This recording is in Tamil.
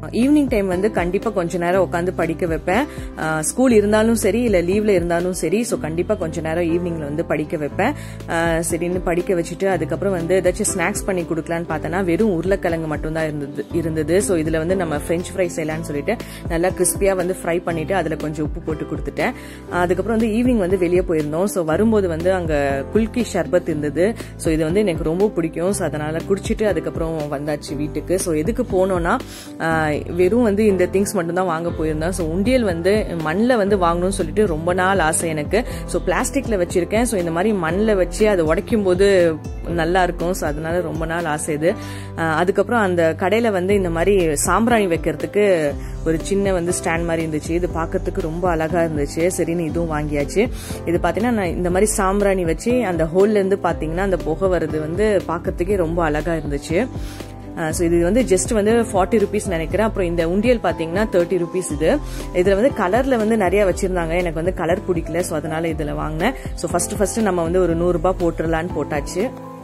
ஈவினிங் டைம் வந்து கண்டிப்பா கொஞ்ச நேரம் உட்காந்து படிக்க வைப்பேன் ஸ்கூல் இருந்தாலும் சரி இல்ல லீவ்ல இருந்தாலும் சரி ஸோ கண்டிப்பா கொஞ்ச நேரம் ஈவினிங்ல வந்து படிக்க வைப்பேன் அஹ் சரின்னு படிக்க வச்சுட்டு அதுக்கப்புறம் வந்து ஏதாச்சும் ஸ்நாக்ஸ் பண்ணி கொடுக்கலான்னு பார்த்தேன்னா வெறும் உருளைக்கிழங்கு மட்டும்தான் இருந்தது இருந்தது ஸோ இதுல வந்து நம்ம ஃப்ரெஞ்ச் ஃப்ரை செய்யலாம்னு சொல்லிட்டு நல்லா கிறிஸ்பியா வந்து ஃப்ரை பண்ணிட்டு அதுல கொஞ்சம் உப்பு போட்டு கொடுத்துட்டேன் அஹ் அதுக்கப்புறம் வந்து ஈவினிங் வந்து வெளியே போயிருந்தோம் ஸோ வரும்போது வந்து அங்க குல்கி ஷர்பத் இருந்தது ஸோ இது வந்து எனக்கு ரொம்ப பிடிக்கும் ஸோ அதனால குடிச்சிட்டு அதுக்கப்புறம் வந்தாச்சு வீட்டுக்கு ஸோ எதுக்கு போனோம்னா ஆஹ் வெறும் வந்து இந்த திங்ஸ் மட்டும் தான் வாங்க போயிருந்தேன் ஸோ உண்டியல் வந்து மண்ணில் வந்து வாங்கணும்னு சொல்லிட்டு ரொம்ப நாள் ஆசை எனக்கு ஸோ பிளாஸ்டிக்ல வச்சிருக்கேன் ஸோ இந்த மாதிரி மண்ணில் வச்சு அதை உடைக்கும் போது நல்லா இருக்கும் ஸோ அதனால ரொம்ப நாள் ஆசை இது ஆஹ் அதுக்கப்புறம் அந்த கடையில வந்து இந்த மாதிரி சாம்பிராணி வைக்கிறதுக்கு ஒரு சின்ன வந்து ஸ்டாண்ட் மாதிரி இருந்துச்சு இது பார்க்கறதுக்கு ரொம்ப அழகா இருந்துச்சு சரின்னு இதுவும் வாங்கியாச்சு இது பார்த்தீங்கன்னா நான் இந்த மாதிரி சாம்பிராணி வச்சு அந்த ஹோல்ல இருந்து பார்த்தீங்கன்னா அந்த புகை வர்றது வந்து பார்க்கறதுக்கே ரொம்ப அழகா இருந்துச்சு ஸோ இது வந்து ஜஸ்ட் வந்து ஃபார்ட்டி ருபீஸ் நினைக்கிறேன் அப்புறம் இந்த உண்டியல் பார்த்தீங்கன்னா தேர்ட்டி ருபீஸ் இது இதில் வந்து கலரில் வந்து நிறைய வச்சிருந்தாங்க எனக்கு வந்து கலர் பிடிக்கல ஸோ அதனால இதில் வாங்கினேன் ஸோ ஃபர்ஸ்ட் ஃபர்ஸ்ட் நம்ம வந்து ஒரு நூறுரூபா போட்டுடலான்னு போட்டாச்சு